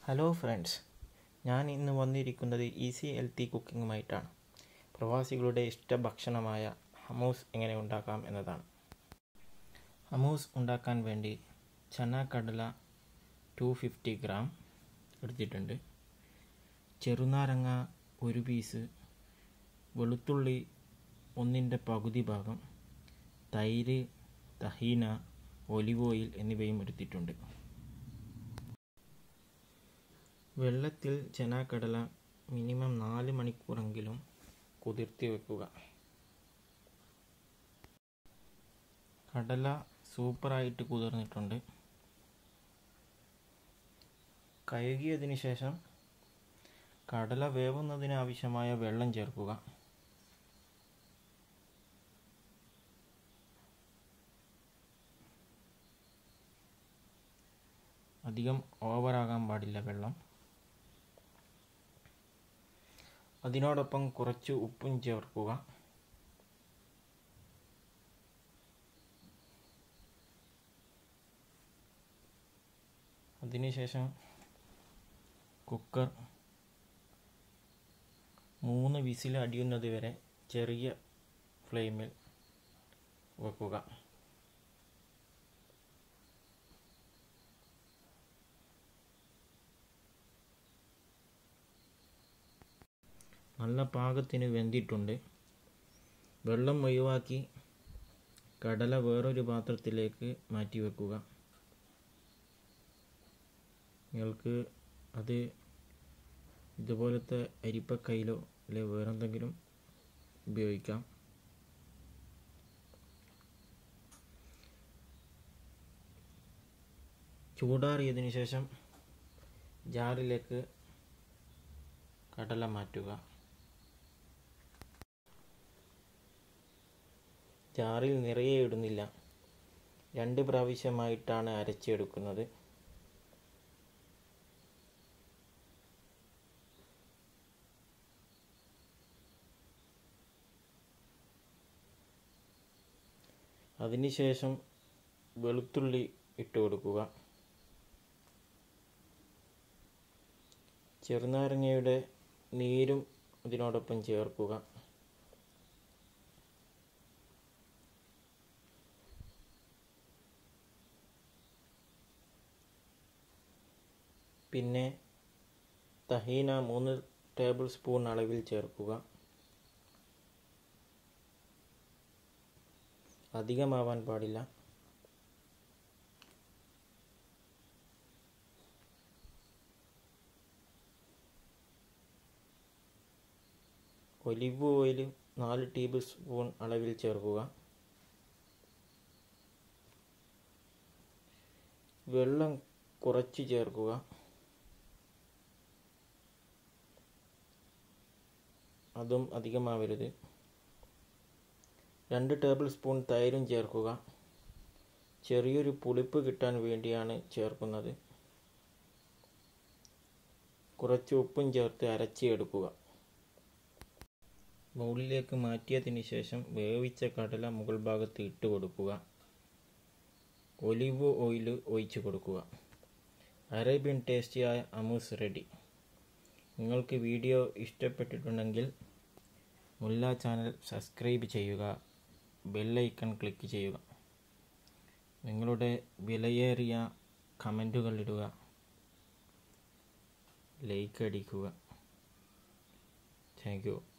hello friends ഞാൻ ഇന്ന് വന്നിരിക്കുന്നത് ഈസി ഹെൽത്തി കുക്കിങ്ങുമായിട്ടാണ് പ്രവാസികളുടെ ഇഷ്ട ഭക്ഷണമായ ഹമൂസ് എങ്ങനെ ഉണ്ടാക്കാം എന്നതാണ് ഹമൂസ് ഉണ്ടാക്കാൻ വേണ്ടി ചന കടല ടു ഫിഫ്റ്റി ഗ്രാം എടുത്തിട്ടുണ്ട് ചെറുനാരങ്ങ ഒരു പീസ് വെളുത്തുള്ളി ഒന്നിൻ്റെ പകുതി ഭാഗം തൈര് തഹീന ഒലിവ് ഓയിൽ എന്നിവയും എടുത്തിട്ടുണ്ട് വെള്ളത്തിൽ ചെനാക്കടല മിനിമം നാല് മണിക്കൂറെങ്കിലും കുതിർത്തി വെക്കുക കടല സൂപ്പറായിട്ട് കുതിർന്നിട്ടുണ്ട് കഴുകിയതിന് ശേഷം കടല വേവുന്നതിന് ആവശ്യമായ വെള്ളം ചേർക്കുക അധികം ഓവറാകാൻ പാടില്ല വെള്ളം അതിനോടൊപ്പം കുറച്ച് ഉപ്പും ചേർക്കുക അതിനുശേഷം കുക്കർ മൂന്ന് വിസിൽ അടിയുന്നത് വരെ ചെറിയ ഫ്ലെയിമിൽ വെക്കുക നല്ല പാകത്തിന് വെന്തിട്ടുണ്ട് വെള്ളം ഒഴിവാക്കി കടല വേറൊരു പാത്രത്തിലേക്ക് മാറ്റി വെക്കുക നിങ്ങൾക്ക് അത് ഇതുപോലത്തെ അരിപ്പക്കയിലോ അല്ലെ വേറെന്തെങ്കിലും ഉപയോഗിക്കാം ചൂടാറിയതിന് ശേഷം ജാറിലേക്ക് കടല മാറ്റുക ജാറിൽ നിറയെ ഇടുന്നില്ല രണ്ട് പ്രാവശ്യമായിട്ടാണ് അരച്ചെടുക്കുന്നത് അതിനുശേഷം വെളുത്തുള്ളി ഇട്ട് കൊടുക്കുക ചെറുനാരങ്ങയുടെ നീരും ഇതിനോടൊപ്പം ചേർക്കുക പിന്നെ തഹീന മൂന്ന് ടേബിൾ സ്പൂൺ അളവിൽ ചേർക്കുക അധികമാവാൻ പാടില്ല ഒലിവ് ഓയിൽ നാല് ടേബിൾ സ്പൂൺ അളവിൽ ചേർക്കുക വെള്ളം കുറച്ച് ചേർക്കുക അതും അധികമാവരുത് രണ്ട് ടേബിൾ സ്പൂൺ തൈരും ചേർക്കുക ചെറിയൊരു പുളിപ്പ് കിട്ടാൻ വേണ്ടിയാണ് ചേർക്കുന്നത് കുറച്ച് ഉപ്പും ചേർത്ത് അരച്ചെടുക്കുക ബൗളിലേക്ക് മാറ്റിയതിന് ശേഷം വേവിച്ച കടല മുകൾ ഭാഗത്ത് ഇട്ട് കൊടുക്കുക ഒലിവ് ഓയിൽ ഒഴിച്ച് കൊടുക്കുക അറേബ്യൻ ടേസ്റ്റിയായ അമൂസ് റെഡി നിങ്ങൾക്ക് വീഡിയോ ഇഷ്ടപ്പെട്ടിട്ടുണ്ടെങ്കിൽ മുല്ല ചാനൽ സബ്സ്ക്രൈബ് ചെയ്യുക ബെല്ലൈക്കൺ ക്ലിക്ക് ചെയ്യുക നിങ്ങളുടെ വിലയേറിയ കമൻറ്റുകൾ ഇടുക ലൈക്ക് അടിക്കുക താങ്ക് യു